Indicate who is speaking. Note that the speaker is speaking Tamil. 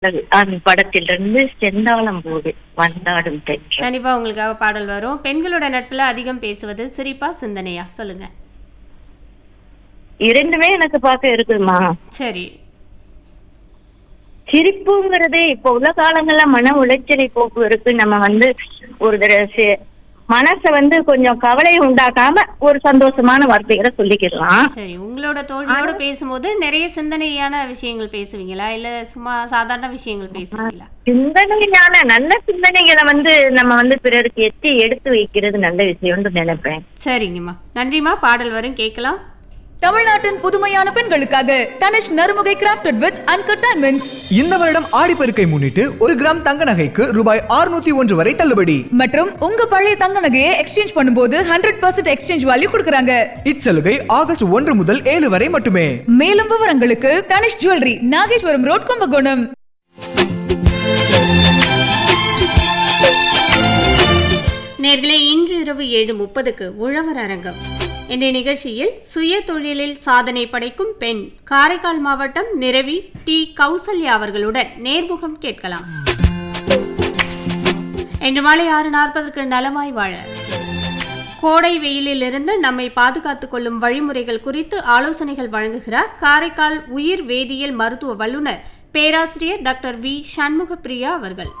Speaker 1: அந்த படத்திலிருந்து செந்தாளம் போது வந்தாடும் தென்றல்
Speaker 2: கண்டிப்பா உங்களுக்காக பாடல் வரும் பெண்களோட நட்புல அதிகம் பேசுவது சிரிப்பா சிந்தனையா சொல்லுங்க
Speaker 1: இரண்டுமே எனக்கு பார்க்க இருக்குதுமா
Speaker 2: சரி
Speaker 1: சிரிப்புங்கிறது இப்ப உள்ள காலங்கள்ல மன உளைச்சலை போக்குவரத்து நம்ம வந்து ஒரு தடவை சி- மனசை வந்து கொஞ்சம் கவலை உண்டாக்காம ஒரு சந்தோஷமான வார்த்தைகளை சொல்லிக்கலாம்
Speaker 2: சரி உங்களோட தோழியோட பேசும்போது நிறைய சிந்தனையான விஷயங்கள் பேசுவீங்களா இல்ல சும்மா சாதாரண விஷயங்கள் பேசுவீங்களா
Speaker 1: சிந்தனையான நல்ல சிந்தனைகளை வந்து நம்ம வந்து பிறருக்கு எத்தி எடுத்து வைக்கிறது நல்ல விஷயம்னு நினைப்பேன்
Speaker 2: சரிங்கம்மா நன்றிம்மா பாடல் வரும் கேட்கலாம்
Speaker 3: தமிழ்நாட்டின் புதுமையான பெண்களுக்காக Tanishq Narumugai crafted with uncut diamonds
Speaker 4: இந்த வருடம் ஆடிப்பெருக்கை முன்னிட்டு ஒரு கிராம் தங்க நகைக்கு ரூபாய் 601 ஒன்று வரை தள்ளுபடி
Speaker 3: மற்றும் உங்க பழைய தங்க நகையை எக்ஸ்சேஞ்ச் பண்ணும்போது ஹண்ட்ரட் பர்சன்ட் எக்ஸ்சேஞ்ச் வேல்யூ கொடுக்குறாங்க
Speaker 4: இச்சலுகை ஆகஸ்ட் ஒன்று முதல் ஏழு வரை மட்டுமே
Speaker 3: மேலும் விவரங்களுக்கு தனிஷ் ஜுவல்லரி நாகேஸ்வரம் ரோட் கும்பகோணம்
Speaker 2: நேர்களே இன்று இரவு ஏழு முப்பதுக்கு உழவர் அரங்கம் இன்றைய நிகழ்ச்சியில் சுய தொழிலில் சாதனை படைக்கும் பெண் காரைக்கால் மாவட்டம் நிரவி டி கௌசல்யா அவர்களுடன் நேர்முகம் கேட்கலாம் இன்று மாலை ஆறு நாற்பதுக்கு நலமாய் வாழ கோடை வெயிலிலிருந்து நம்மை பாதுகாத்துக் கொள்ளும் வழிமுறைகள் குறித்து ஆலோசனைகள் வழங்குகிறார் காரைக்கால் உயிர் வேதியியல் மருத்துவ வல்லுநர் பேராசிரியர் டாக்டர் வி சண்முகப்பிரியா அவர்கள்